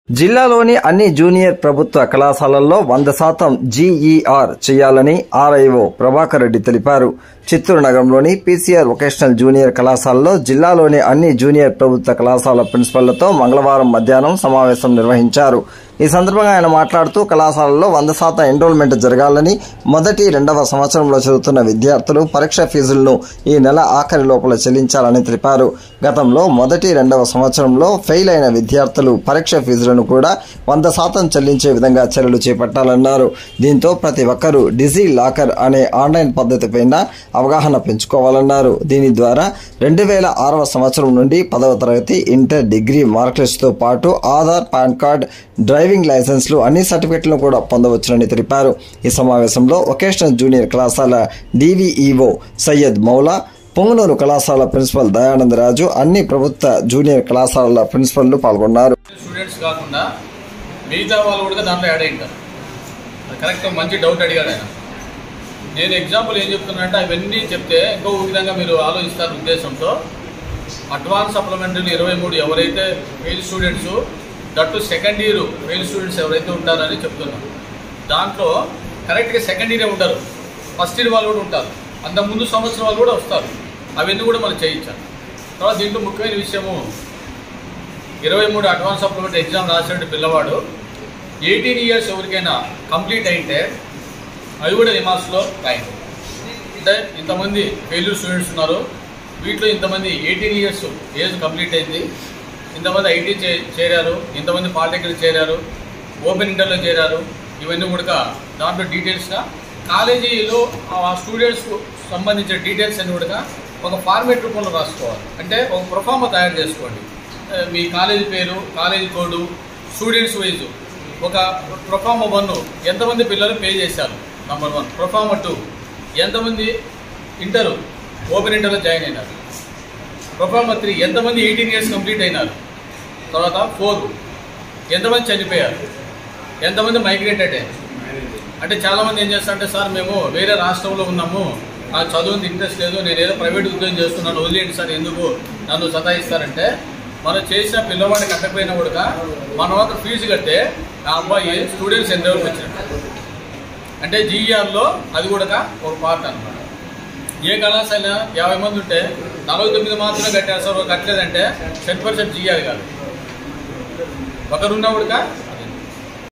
జిల్లాలోని అన్ని జూనియర్ ప్రభుత్వ కళాశాలల్లో వంద శాతం జీఈఆర్ చేయాలని ఆర్ఐఓ ప్రభాకర్ రెడ్డి తెలిపారు చిత్తూరు నగరంలోని పీసీఆర్ వొకేషనల్ జూనియర్ కళాశాలలో జిల్లాలోని అన్ని జూనియర్ ప్రభుత్వ కళాశాల ప్రిన్సిపళ్లతో మంగళవారం మధ్యాహ్నం సమావేశం నిర్వహించారు ఈ సందర్భంగా ఆయన మాట్లాడుతూ కళాశాలలో వంద శాతం ఎన్రోల్మెంట్ జరగాలని మొదటి రెండవ సంవత్సరంలో చదువుతున్న విద్యార్థులు పరీక్ష ఫీజులను ఈ నెల ఆఖరి లోపల చెల్లించాలని తెలిపారు గతంలో మొదటి రెండవ సంవత్సరంలో ఫెయిల్ అయిన విద్యార్థులు పరీక్ష ఫీజులను కూడా వంద శాతం చెల్లించే విధంగా చర్యలు చేపట్టాలన్నారు దీంతో ప్రతి ఒక్కరూ డిజీ లాకర్ అనే ఆన్లైన్ పద్ధతిపైన అవగాహన పెంచుకోవాలన్నారు దీని ద్వారా రెండు వేల ఆరవ సంవత్సరం నుండి పదవ తరగతి ఇంటర్ డిగ్రీ మార్కులతో పాటు ఆధార్ పాన్ కార్డ్ డ్రైవింగ్ లైసెన్స్లు అన్ని సర్టిఫికెట్లను కూడా పొందవచ్చునని తెలిపారు ఈ సమావేశంలో వొకేషనల్ జూనియర్ కళాశాల డివిఈఓ సయ్యద్ మౌలా పొంగనూరు కళాశాల ప్రిన్సిపల్ దయానందరాజు అన్ని ప్రభుత్వ జూనియర్ కళాశాలల ప్రిన్సిపల్లు పాల్గొన్నారు స్టూడెంట్స్ కాకుండా మిగతా వాళ్ళు కూడా దాంట్లో యాడ్ అయ్యింటారు అది కరెక్ట్ మంచి డౌట్ అడిగాడు ఆయన నేను ఎగ్జాంపుల్ ఏం చెప్తున్నానంటే అవన్నీ చెప్తే ఇంకో విధంగా మీరు ఆలోచిస్తారు ఉద్దేశంతో అడ్వాన్స్ సప్లిమెంటరీ ఇరవై మూడు ఎవరైతే fail students that second year fail students ఎవరైతే ఉంటారని చెప్తున్నాం దాంట్లో కరెక్ట్గా సెకండ్ ఇయరే ఉంటారు ఫస్ట్ ఇయర్ వాళ్ళు కూడా ఉంటారు అంత ముందు సంవత్సరం వాళ్ళు కూడా వస్తారు అవన్నీ కూడా మనం చేయించాలి తర్వాత దీంట్లో ముఖ్యమైన విషయము ఇరవై మూడు అడ్వాన్స్ సప్లిమెంట్ ఎగ్జామ్ రాసినట్టు పిల్లవాడు ఎయిటీన్ ఇయర్స్ ఎవరికైనా కంప్లీట్ అయితే అవి కూడా రిమార్క్స్లో రాయండి అంటే ఇంతమంది ఫెయిల్యూర్ స్టూడెంట్స్ ఉన్నారు వీటిలో ఇంతమంది ఎయిటీన్ ఇయర్స్ ఏజ్ కంప్లీట్ అయింది ఇంతమంది ఐటీ చే చేరారు ఇంతమంది పాలిటెక్నిక్ చేరారు ఓపెన్ ఇంటర్లో చేరారు ఇవన్నీ కూడా దాంట్లో డీటెయిల్స్గా కాలేజీలో ఆ స్టూడెంట్స్కు సంబంధించిన డీటెయిల్స్ అన్ని కూడా ఒక ఫార్మేట్ రూపంలో రాసుకోవాలి అంటే ఒక ప్రొఫార్మ తయారు చేసుకోండి ఆ, మీ కాలేజీ పేరు కాలేజీ కోడు స్టూడెంట్స్ వైజ్ ఒక ప్రొఫార్మ వన్ ఎంతమంది పిల్లలు పే చేశారు నంబర్ వన్ ప్రొఫార్మ టూ ఎంతమంది ఇంటర్ ఓపెన్ ఇంటర్లో జాయిన్ అయినారు ప్రొఫార్మ త్రీ ఎంతమంది ఎయిటీన్ ఇయర్స్ కంప్లీట్ అయినారు తర్వాత ఫోర్ ఎంతమంది చనిపోయారు ఎంతమంది మైగ్రేటెడ్ అయ్యారు అంటే చాలామంది ఏం చేస్తారంటే సార్ మేము వేరే రాష్ట్రంలో ఉన్నాము నాకు చదువుంది ఇంట్రెస్ట్ లేదు నేను ఏదో ప్రైవేట్ ఉద్యోగం చేస్తున్నాను వదిలేండి సార్ ఎందుకు నన్ను సతాయిస్తారంటే మనం చేసిన పిల్లవాడిని కట్టకపోయినా కూడా మన వద్ద ఫీజు కడితే ఆ అబ్బాయి స్టూడెంట్స్ ఎంతవరకు వచ్చినట్టు అంటే జీఈఆర్లో అది కూడా ఒక పార్ట్ అనమాట ఏ కళాశాల యాభై మంది ఉంటే నలభై తొమ్మిది మాత్రమే కట్టారు సార్ కట్టలేదంటే టెన్ పర్సెంట్ జీఆర్ కాదు ఒకరున్నా కూడా